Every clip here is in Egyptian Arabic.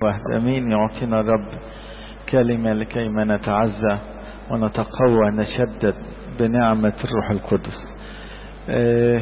واحد امين يعطينا الرب كلمة لكي ما نتعزى ونتقوى نشدد بنعمة الروح القدس آه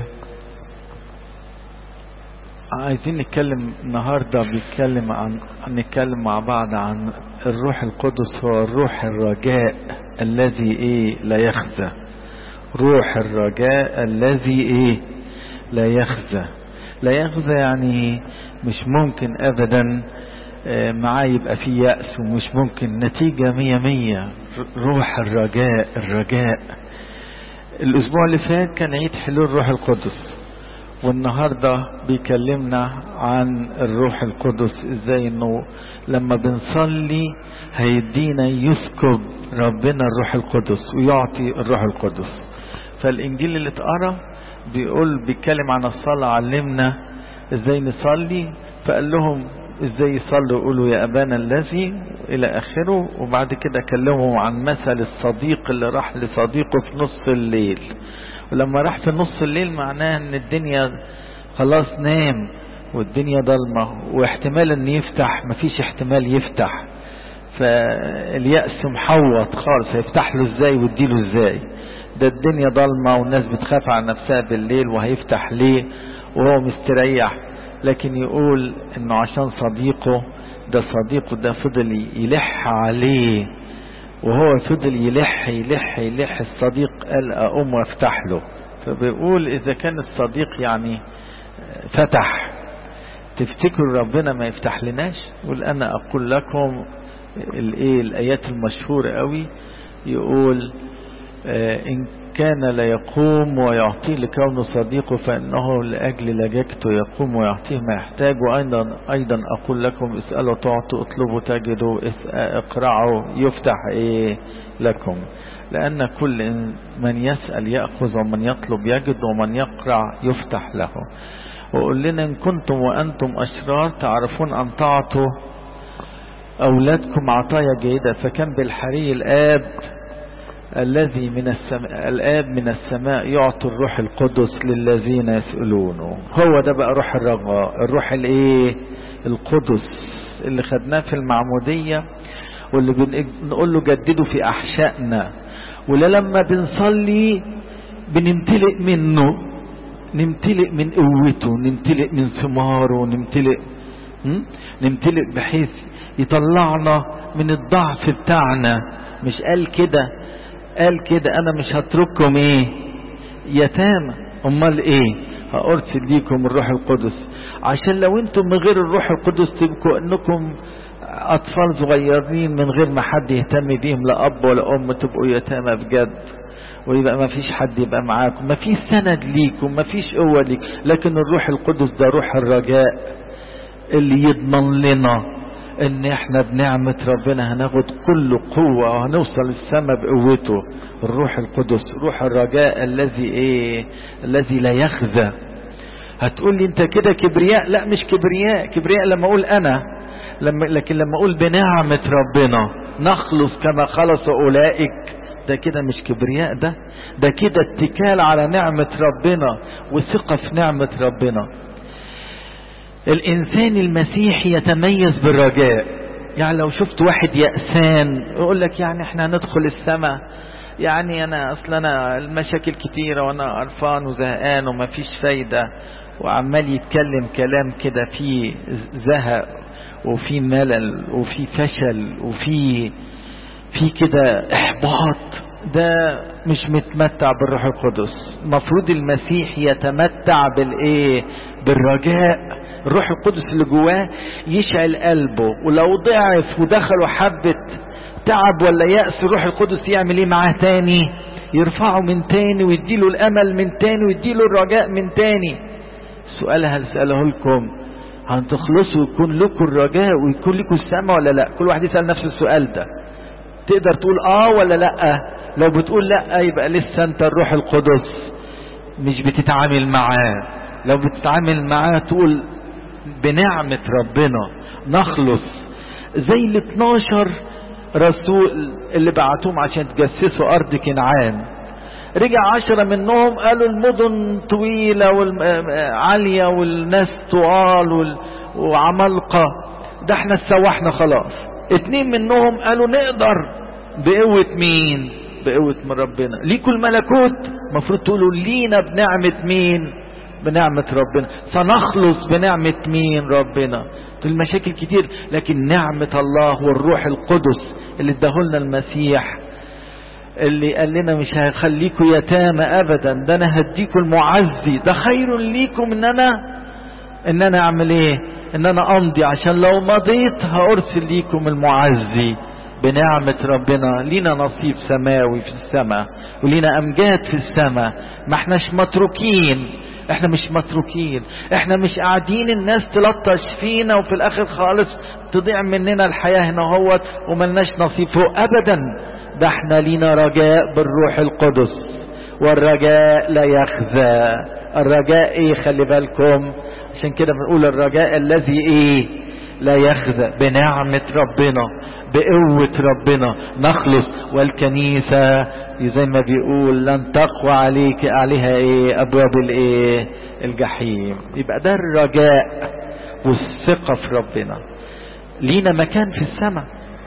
عايزين نتكلم النهاردة بيتكلم عن نتكلم مع بعض عن الروح القدس هو الروح الرجاء الذي ايه لا يخزى روح الرجاء الذي ايه لا يخزى لا يخزى يعني مش ممكن ابدا معاه يبقى فيه يأس ومش ممكن نتيجة مية مية روح الرجاء الرجاء الاسبوع اللي فات كان عيد حلول الروح القدس والنهاردة بيكلمنا عن الروح القدس ازاي انه لما بنصلي هيدينا يسكب ربنا الروح القدس ويعطي الروح القدس فالانجيل اللي اتقرا بيقول بيتكلم عن الصلاة علمنا ازاي نصلي فقال لهم ازاي يصلوا يقولوا يا ابانا الذي الى اخره وبعد كده كلمهم عن مثل الصديق اللي راح لصديقه في نص الليل ولما راح في نص الليل معناه ان الدنيا خلاص نام والدنيا ضلمة واحتمال ان يفتح مفيش احتمال يفتح فاليأس محوط خالص هيفتح له ازاي ويديله ازاي ده الدنيا ضلمة والناس بتخاف على نفسها بالليل وهيفتح ليه وهو مستريح لكن يقول انه عشان صديقه ده صديقه ده فضل يلح عليه وهو فضل يلح يلح يلح الصديق قال اقوم وافتح له فبيقول اذا كان الصديق يعني فتح تفتكروا ربنا ما يفتح لناش يقول انا اقول لكم الايه الايات المشهوره قوي يقول ان كان لا يقوم ويعطيه لكونه صديقه فانه لاجل لجاجته يقوم ويعطيه ما يحتاج وايضا ايضا اقول لكم اسالوا تعطوا اطلبوا تجدوا اقرعوا يفتح ايه لكم لان كل من يسال ياخذ ومن يطلب يجد ومن يقرع يفتح له وقول لنا ان كنتم وانتم اشرار تعرفون ان تعطوا اولادكم عطايا جيده فكم بالحري الاب الذي من السماء الآب من السماء يعطي الروح القدس للذين يسألونه هو ده بقى روح الرجاء الروح الايه القدس اللي خدناه في المعمودية واللي بنقول له جددوا في أحشائنا ولا لما بنصلي بنمتلئ منه نمتلئ من قوته نمتلئ من ثماره نمتلئ نمتلئ بحيث يطلعنا من الضعف بتاعنا مش قال كده قال كده انا مش هترككم ايه يتامى امال ايه هارسل ليكم الروح القدس عشان لو انتم من غير الروح القدس تبقوا انكم اطفال صغيرين من غير ما حد يهتم بيهم لا اب ولا ام تبقوا يتامى بجد ويبقى ما فيش حد يبقى معاكم ما فيش سند ليكم ما فيش قوة ليك لكن الروح القدس ده روح الرجاء اللي يضمن لنا ان احنا بنعمة ربنا هناخد كل قوة وهنوصل السماء بقوته الروح القدس روح الرجاء الذي ايه الذي لا يخزى هتقول لي انت كده كبرياء لا مش كبرياء كبرياء لما اقول انا لما لكن لما اقول بنعمة ربنا نخلص كما خلص اولئك ده كده مش كبرياء ده ده كده اتكال على نعمة ربنا وثقة في نعمة ربنا الانسان المسيحي يتميز بالرجاء يعني لو شفت واحد يأسان يقول لك يعني احنا هندخل السماء يعني انا اصل انا المشاكل كتيرة وانا قرفان وزهقان وما فيش فايدة وعمال يتكلم كلام كده فيه زهق وفي ملل وفي فشل وفي في كده احباط ده مش متمتع بالروح القدس المفروض المسيح يتمتع بالايه بالرجاء الروح القدس اللي جواه يشعل قلبه ولو ضعف ودخلوا حبة تعب ولا يأس الروح القدس يعمل ايه معاه تاني يرفعه من تاني ويديله الامل من تاني ويديله الرجاء من تاني السؤال هسأله لكم هتخلصوا يكون لكم الرجاء ويكون لكم السماء ولا لا كل واحد يسأل نفس السؤال ده تقدر تقول اه ولا لا لو بتقول لا يبقى لسه انت الروح القدس مش بتتعامل معاه لو بتتعامل معاه تقول بنعمة ربنا نخلص زي ال 12 رسول اللي بعتوهم عشان تجسسوا ارض كنعان رجع عشرة منهم قالوا المدن طويلة والعالية والناس طوال وعمالقة ده احنا اتسوحنا خلاص اتنين منهم قالوا نقدر بقوة مين بقوة من ربنا ليكوا الملكوت المفروض تقولوا لينا بنعمة مين بنعمة ربنا سنخلص بنعمة مين ربنا المشاكل كتير لكن نعمة الله والروح القدس اللي اداهولنا المسيح اللي قال لنا مش هخليكم يتامى ابدا ده انا هديكم المعزي ده خير ليكم ان انا ان انا اعمل ايه ان انا امضي عشان لو مضيت هارسل ليكم المعزي بنعمة ربنا لينا نصيب سماوي في السماء ولينا امجاد في السماء ما احناش متروكين احنا مش متروكين احنا مش قاعدين الناس تلطش فينا وفي الاخر خالص تضيع مننا الحياة هنا هوت وملناش نصيب فوق ابدا ده احنا لينا رجاء بالروح القدس والرجاء لا يخزى الرجاء ايه خلي بالكم عشان كده بنقول الرجاء الذي ايه لا يخزى بنعمة ربنا بقوة ربنا نخلص والكنيسة زي ما بيقول لن تقوى عليك عليها ايه ابواب الايه الجحيم يبقى ده الرجاء والثقة في ربنا لينا مكان في السماء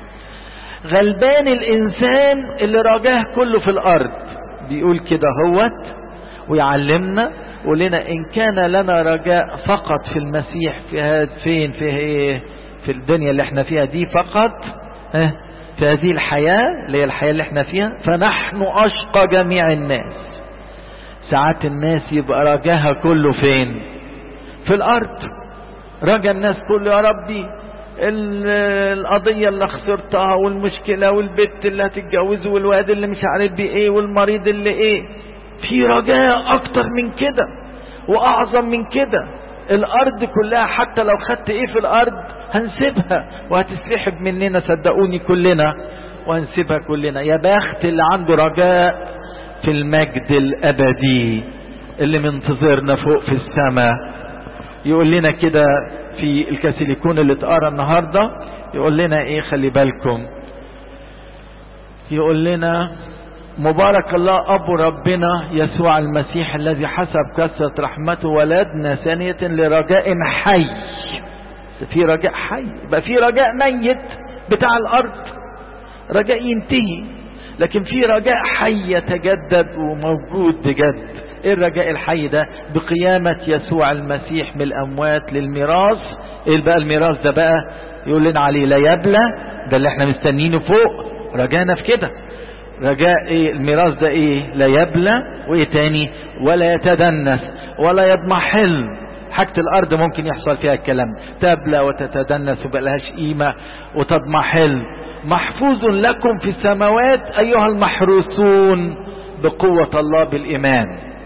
غلبان الانسان اللي رجاه كله في الارض بيقول كده هوت ويعلمنا ولنا ان كان لنا رجاء فقط في المسيح في هذا فين في ايه في الدنيا اللي احنا فيها دي فقط اه في هذه الحياة اللي هي الحياة اللي احنا فيها فنحن اشقى جميع الناس ساعات الناس يبقى رجاها كله فين في الارض رجا الناس كله يا ربي القضية اللي خسرتها والمشكلة والبت اللي هتتجوزه والواد اللي مش عارف بيه ايه والمريض اللي ايه في رجاء اكتر من كده واعظم من كده الارض كلها حتى لو خدت ايه في الارض هنسيبها وهتسحب مننا صدقوني كلنا وهنسيبها كلنا يا بخت اللي عنده رجاء في المجد الابدي اللي منتظرنا فوق في السماء يقول لنا كده في الكاسيليكون اللي اتقرا النهارده يقول لنا ايه خلي بالكم يقول لنا مبارك الله ابو ربنا يسوع المسيح الذي حسب كثرة رحمته ولدنا ثانية لرجاء حي في رجاء حي يبقى في رجاء ميت بتاع الارض رجاء ينتهي لكن في رجاء حي يتجدد وموجود بجد ايه الرجاء الحي ده بقيامة يسوع المسيح من الاموات للميراث ايه بقى الميراث ده بقى يقول لنا عليه لا يبلى ده اللي احنا مستنينه فوق رجانا في كده رجاء ايه الميراث ده ايه لا يبلى وايه تاني ولا يتدنس ولا يضمحل حاجة الارض ممكن يحصل فيها الكلام تبلى وتتدنس وبقلهاش قيمة وتضمحل محفوظ لكم في السماوات ايها المحروسون بقوة الله بالايمان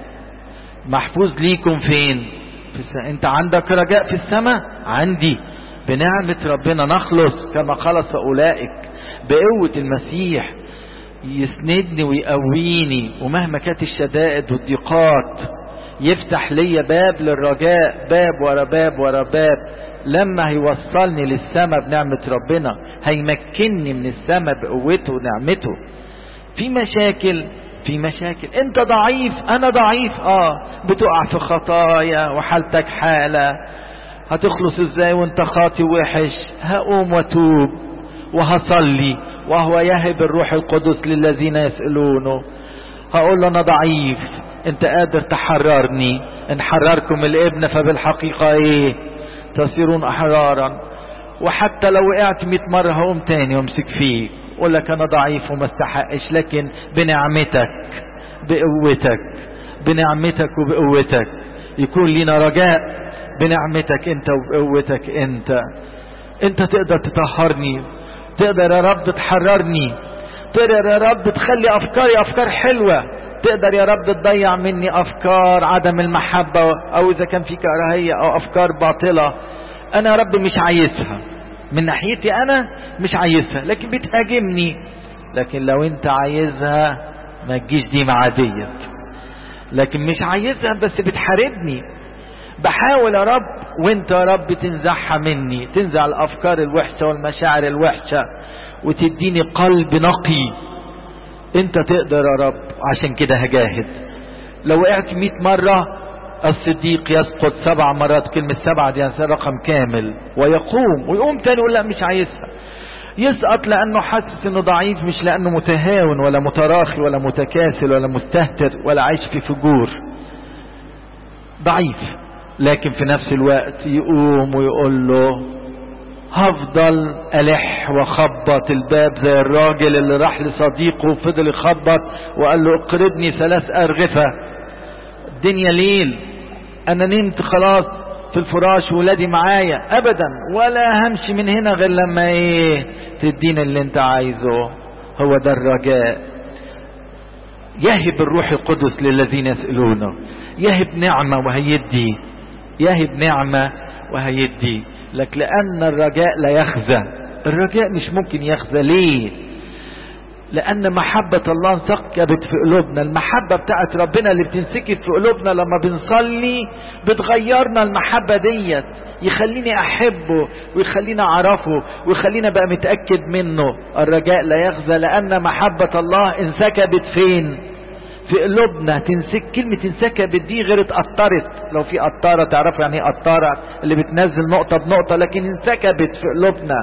محفوظ ليكم فين في الس... انت عندك رجاء في السماء عندي بنعمة ربنا نخلص كما خلص اولئك بقوة المسيح يسندني ويقويني ومهما كانت الشدائد والضيقات يفتح لي باب للرجاء باب ورا باب ورا باب لما هيوصلني للسماء بنعمة ربنا هيمكنني من السماء بقوته ونعمته في مشاكل في مشاكل انت ضعيف انا ضعيف اه بتقع في خطايا وحالتك حالة هتخلص ازاي وانت خاطي وحش هقوم واتوب وهصلي وهو يهب الروح القدس للذين يسألونه هقول له انا ضعيف انت قادر تحررني ان حرركم الابن فبالحقيقة ايه تصيرون احرارا وحتى لو وقعت مئة مرة هقوم تاني وامسك فيك اقول لك انا ضعيف وما استحقش لكن بنعمتك بقوتك بنعمتك وبقوتك يكون لنا رجاء بنعمتك انت وبقوتك انت انت تقدر تطهرني تقدر يا رب تحررني تقدر يا رب تخلي افكاري افكار حلوة تقدر يا رب تضيع مني افكار عدم المحبة او اذا كان في كراهية او افكار باطلة انا يا رب مش عايزها من ناحيتي انا مش عايزها لكن بتهاجمني لكن لو انت عايزها ما تجيش دي مع ديت لكن مش عايزها بس بتحاربني بحاول يا رب وانت يا رب تنزعها مني تنزع الافكار الوحشة والمشاعر الوحشة وتديني قلب نقي انت تقدر يا رب عشان كده هجاهد لو وقعت مئة مرة الصديق يسقط سبع مرات كلمة سبعة دي رقم كامل ويقوم ويقوم تاني يقول لا مش عايزها يسقط لانه حاسس انه ضعيف مش لانه متهاون ولا متراخي ولا متكاسل ولا مستهتر ولا عايش في فجور ضعيف لكن في نفس الوقت يقوم ويقول له هفضل ألح وخبط الباب زي الراجل اللي راح لصديقه وفضل يخبط وقال له اقرضني ثلاث أرغفة الدنيا ليل أنا نمت خلاص في الفراش ولادي معايا أبدا ولا همشي من هنا غير لما إيه تديني اللي أنت عايزه هو ده الرجاء يهب الروح القدس للذين يسألونه يهب نعمة وهيدي يهب نعمة وهيدي لك لأن الرجاء لا يخزى الرجاء مش ممكن يخزى ليه لأن محبة الله انسكبت في قلوبنا المحبة بتاعت ربنا اللي بتنسكب في قلوبنا لما بنصلي بتغيرنا المحبة ديت يخليني أحبه ويخليني أعرفه ويخليني بقى متأكد منه الرجاء لا يخزى لأن محبة الله انسكبت فين في قلوبنا تنسك كلمة انسكبت دي غير اتقطرت لو في قطارة تعرفوا يعني ايه قطارة اللي بتنزل نقطة بنقطة لكن انسكبت في قلوبنا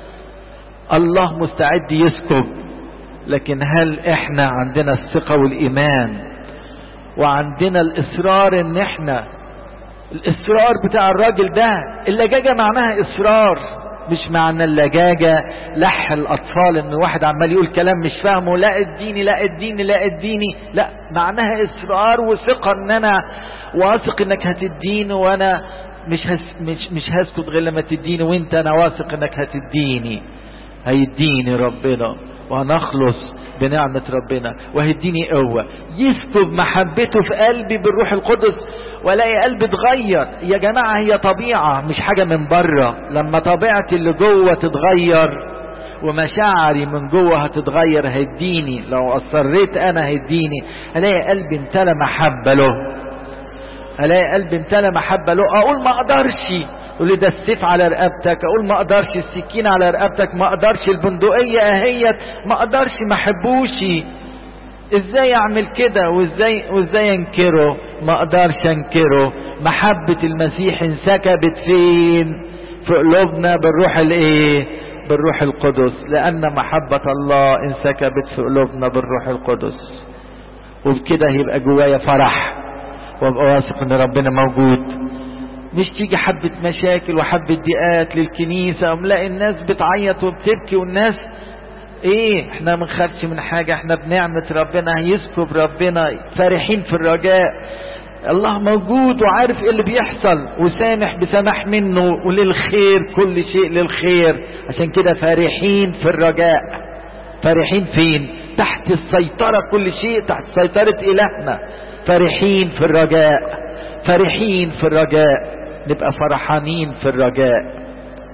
الله مستعد يسكب لكن هل احنا عندنا الثقة والايمان وعندنا الاصرار ان احنا الاصرار بتاع الراجل ده اللجاجة معناها اصرار مش معنى اللجاجة لح الاطفال ان واحد عمال يقول كلام مش فاهمه لا اديني لا اديني لا اديني لا معناها اصرار وثقة ان انا واثق انك هتديني وانا مش هس مش مش هسكت غير لما تديني وانت انا واثق انك هتديني هيديني ربنا وهنخلص بنعمة ربنا وهيديني قوة يسكب محبته في قلبي بالروح القدس والاقي قلبي اتغير يا جماعة هي طبيعة مش حاجة من بره لما طبيعتي اللي جوه تتغير ومشاعري من جوه هتتغير هيديني لو اصريت انا هيديني الاقي قلبي امتلى محبة له الاقي قلبي امتلى محبة له اقول ما اقدرش يقول لي ده السيف على رقبتك اقول ما اقدرش السكين على رقبتك ما اقدرش البندقية اهيت ما اقدرش ما احبوش ازاي اعمل كده وازاي وازاي انكره ما اقدرش انكره محبة المسيح انسكبت فين في قلوبنا بالروح الايه بالروح القدس لان محبة الله انسكبت في قلوبنا بالروح القدس وبكده هيبقى جوايا فرح وابقى واثق ان ربنا موجود مش تيجي حبة مشاكل وحبة ضيقات للكنيسة وملاقي الناس بتعيط وبتبكي والناس ايه احنا ما نخافش من حاجة احنا بنعمة ربنا هيسكب ربنا فرحين في الرجاء الله موجود وعارف ايه اللي بيحصل وسامح بسماح منه وللخير كل شيء للخير عشان كده فرحين في الرجاء فرحين فين تحت السيطرة كل شيء تحت سيطرة إلهنا فرحين في الرجاء فرحين في الرجاء نبقى فرحانين في الرجاء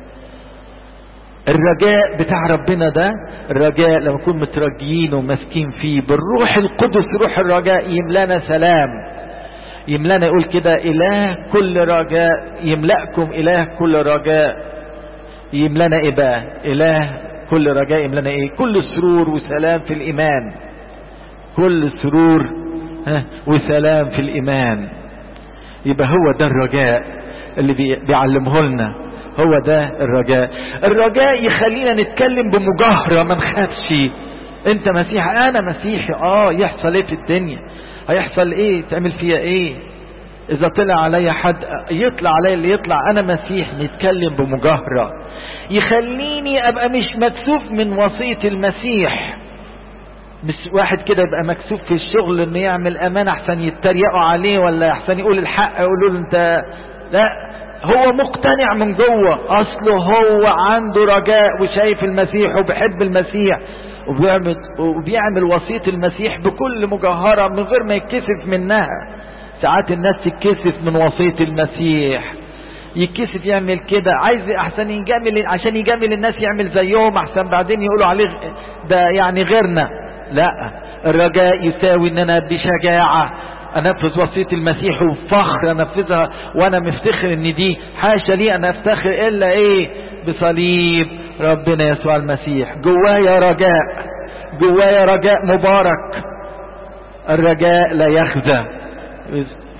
الرجاء بتاع ربنا ده الرجاء لما نكون مترجيين وماسكين فيه بالروح القدس روح الرجاء يملانا سلام يملانا يقول كده اله كل رجاء يملأكم اله كل رجاء يملانا ايه بقى اله كل رجاء يملانا ايه كل سرور وسلام في الايمان كل سرور وسلام في الايمان يبقى هو ده الرجاء اللي بيعلمه لنا هو ده الرجاء الرجاء يخلينا نتكلم بمجاهرة ما نخافش انت مسيحي انا مسيحي اه يحصل ايه في الدنيا هيحصل ايه تعمل فيها ايه اذا طلع عليا حد يطلع عليا اللي يطلع انا مسيح نتكلم بمجاهرة يخليني ابقى مش مكسوف من وصية المسيح مش واحد كده يبقى مكسوف في الشغل انه يعمل امانة احسن يتريقوا عليه ولا احسن يقول الحق يقولوا له انت لا هو مقتنع من جوه اصله هو عنده رجاء وشايف المسيح وبيحب المسيح وبيعمل وبيعمل وصية المسيح بكل مجاهرة من غير ما يتكسف منها ساعات الناس تتكسف من وصية المسيح يتكسف يعمل كده عايز احسن يجامل عشان يجامل الناس يعمل زيهم احسن بعدين يقولوا عليه ده يعني غيرنا لا الرجاء يساوي ان انا بشجاعة انفذ وصية المسيح وفخر انفذها وانا مفتخر ان دي حاشا لي ان افتخر الا ايه بصليب ربنا يسوع المسيح جوايا رجاء جوايا رجاء مبارك الرجاء لا يخزى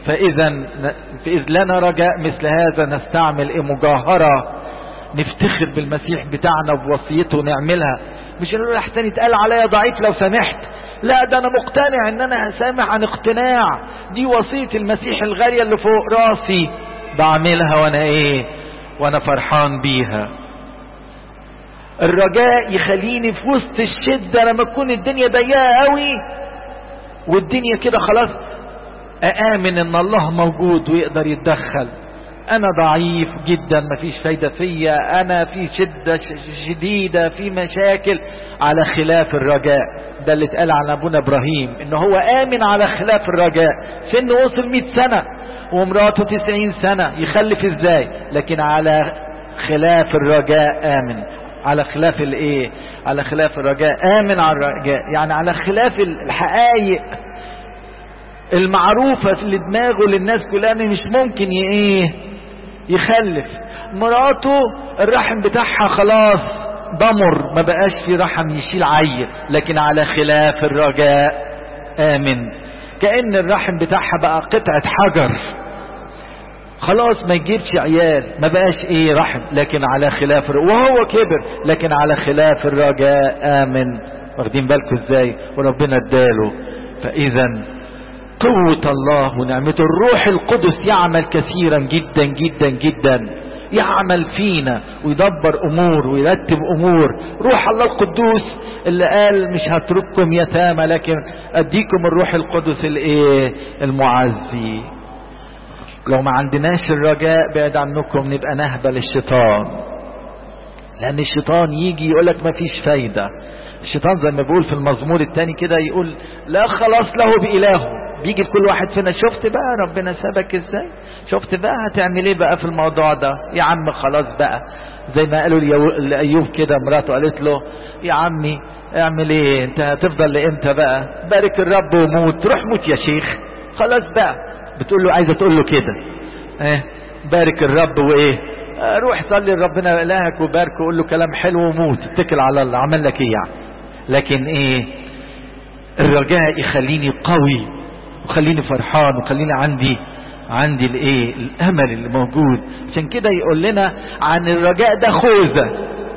فاذا فاذ لنا رجاء مثل هذا نستعمل ايه مجاهرة نفتخر بالمسيح بتاعنا بوصيته نعملها مش نقول احسن يتقال عليا ضعيف لو سمحت لا ده انا مقتنع ان انا سامع عن اقتناع دي وصية المسيح الغالية اللي فوق راسي بعملها وانا ايه وانا فرحان بيها الرجاء يخليني في وسط الشدة لما تكون الدنيا ضيقة قوي والدنيا كده خلاص أآمن إن الله موجود ويقدر يتدخل أنا ضعيف جدا مفيش فايدة فيا أنا في شدة شديدة في مشاكل على خلاف الرجاء ده اللي اتقال عن أبونا إبراهيم إن هو آمن على خلاف الرجاء سنه وصل 100 سنة ومراته 90 سنة يخلف إزاي لكن على خلاف الرجاء آمن على خلاف الايه على خلاف الرجاء امن على الرجاء يعني على خلاف الحقائق المعروفة اللي دماغه للناس كلها مش ممكن ايه يخلف مراته الرحم بتاعها خلاص ضمر ما بقاش في رحم يشيل عيل لكن على خلاف الرجاء امن كأن الرحم بتاعها بقى قطعة حجر خلاص ما يجيبش عيال ما بقاش ايه رحم لكن على خلاف وهو كبر لكن على خلاف الرجاء امن واخدين بالكم ازاي وربنا اداله فاذا قوة الله ونعمته الروح القدس يعمل كثيرا جدا جدا جدا يعمل فينا ويدبر امور ويرتب امور روح الله القدوس اللي قال مش هترككم يتامى لكن اديكم الروح القدس الايه المعزي لو ما عندناش الرجاء بعد عنكم نبقى نهبة للشيطان لان الشيطان يجي يقولك ما فيش فايدة الشيطان زي ما بيقول في المزمور التاني كده يقول لا خلاص له بإلهه بيجي لكل واحد فينا شفت بقى ربنا سابك ازاي شفت بقى هتعمل ايه بقى في الموضوع ده يا عم خلاص بقى زي ما قالوا لأيوب كده مراته قالت له يا عمي اعمل ايه انت هتفضل لامتى بقى بارك الرب وموت روح موت يا شيخ خلاص بقى بتقول له عايزه تقول له كده ايه بارك الرب وايه آه روح صلي لربنا الهك وبارك وقول له كلام حلو وموت اتكل على الله عمل لك ايه يعني لكن ايه الرجاء يخليني قوي وخليني فرحان وخليني عندي عندي الايه الامل اللي موجود عشان كده يقول لنا عن الرجاء ده خوذه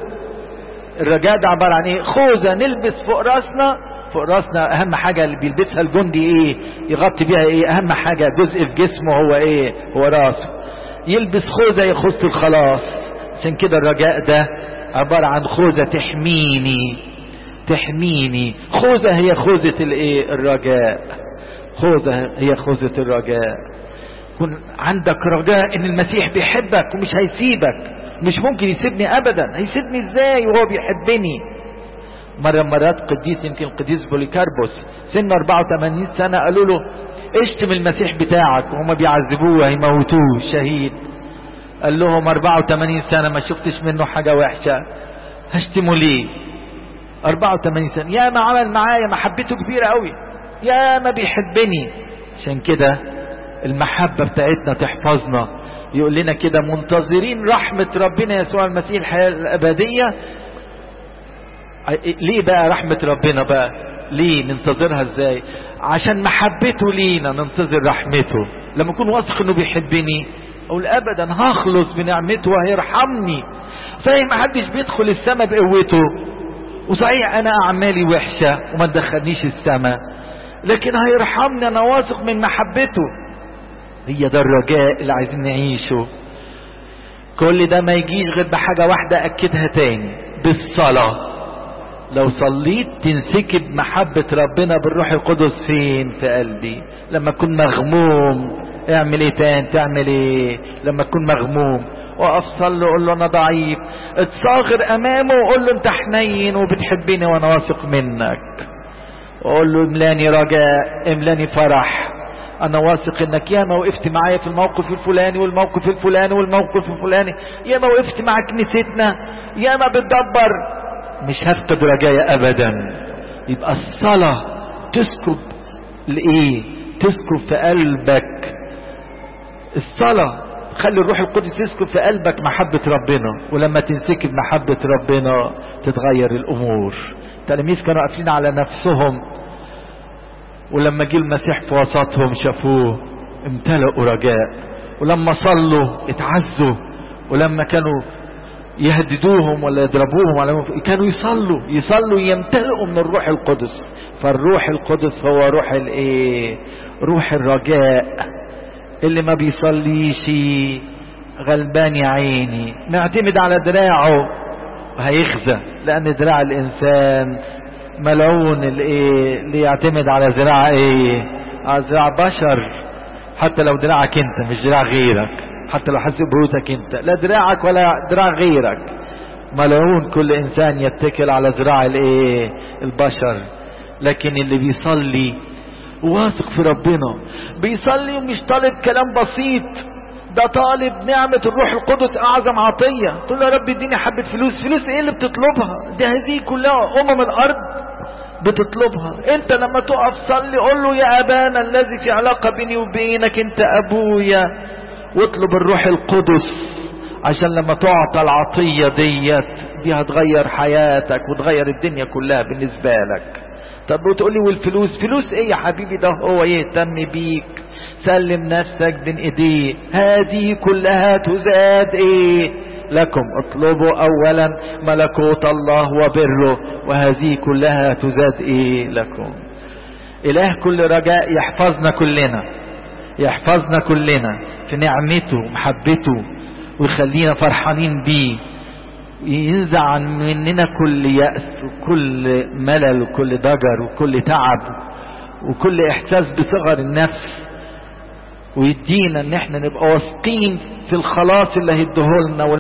الرجاء ده عباره عن ايه خوذه نلبس فوق راسنا فوق راسنا اهم حاجة اللي بيلبسها الجندي ايه يغطي بيها ايه اهم حاجة جزء في جسمه هو ايه هو راسه يلبس خوذة يخص الخلاص عشان كده الرجاء ده عبارة عن خوذة تحميني تحميني خوذة هي خوذة الايه الرجاء خوذة هي خوذة الرجاء كن عندك رجاء ان المسيح بيحبك ومش هيسيبك مش ممكن يسيبني ابدا هيسيبني ازاي وهو بيحبني مرة مرات قديس يمكن القديس بوليكاربوس سن 84 سنة قالوا له اشتم المسيح بتاعك وهم بيعذبوه هيموتوه شهيد قال لهم 84 سنة ما شفتش منه حاجة وحشة هشتمه ليه 84 سنة يا ما عمل معايا محبته كبيرة قوي يا ما بيحبني عشان كده المحبة بتاعتنا تحفظنا يقول لنا كده منتظرين رحمة ربنا يسوع المسيح الحياة الأبدية ليه بقى رحمة ربنا بقى ليه ننتظرها ازاي عشان محبته لينا ننتظر رحمته لما اكون واثق انه بيحبني اقول ابدا هخلص بنعمته وهيرحمني صحيح ما حدش بيدخل السماء بقوته وصحيح انا اعمالي وحشة وما تدخلنيش السماء لكن هيرحمني انا واثق من محبته هي ده الرجاء اللي عايزين نعيشه كل ده ما يجيش غير بحاجة واحدة اكدها تاني بالصلاة لو صليت تنسكب محبة ربنا بالروح القدس فين في قلبي لما اكون مغموم اعمل ايه تاني تعمل ايه لما اكون مغموم وقف صلي وقول له انا ضعيف اتصاغر امامه وقول له انت حنين وبتحبني وانا واثق منك وقول له املاني رجاء املاني فرح انا واثق انك ياما وقفت معايا في الموقف الفلاني والموقف الفلاني والموقف الفلاني ياما وقفت مع كنيستنا ياما بتدبر مش هفقد رجايا ابدا يبقى الصلاة تسكب لايه تسكب في قلبك الصلاة خلي الروح القدس يسكب في قلبك محبة ربنا ولما تنسكب محبة ربنا تتغير الامور التلاميذ كانوا قافلين على نفسهم ولما جه المسيح في وسطهم شافوه امتلأوا رجاء ولما صلوا اتعزوا ولما كانوا يهددوهم ولا يضربوهم ولا كانوا يصلوا يصلوا يمتلئوا من الروح القدس فالروح القدس هو روح الايه روح الرجاء اللي ما بيصليش غلبان يا عيني معتمد على دراعه هيخزى لان دراع الانسان ملعون الايه اللي يعتمد على ذراع ايه على ذراع بشر حتى لو دراعك انت مش دراع غيرك حتى لو حسب بروتك انت لا دراعك ولا دراع غيرك ملعون كل انسان يتكل على ذراع الايه البشر لكن اللي بيصلي واثق في ربنا بيصلي ومش طالب كلام بسيط ده طالب نعمة الروح القدس أعظم عطية تقول له يا رب اديني حبة فلوس فلوس ايه اللي بتطلبها ده هذه كلها أمم الأرض بتطلبها انت لما تقف صلي قول له يا أبانا الذي في علاقة بيني وبينك انت أبويا واطلب الروح القدس عشان لما تعطى العطية ديت دي هتغير حياتك وتغير الدنيا كلها بالنسبة لك طب وتقول لي والفلوس فلوس ايه يا حبيبي ده هو يهتم بيك سلم نفسك بين ايديه هذه كلها تزاد ايه لكم اطلبوا اولا ملكوت الله وبره وهذه كلها تزاد ايه لكم اله كل رجاء يحفظنا كلنا يحفظنا كلنا في نعمته ومحبته ويخلينا فرحانين بيه ينزع مننا كل يأس وكل ملل وكل ضجر وكل تعب وكل احساس بصغر النفس ويدينا ان احنا نبقى واثقين في الخلاص اللي هيديهولنا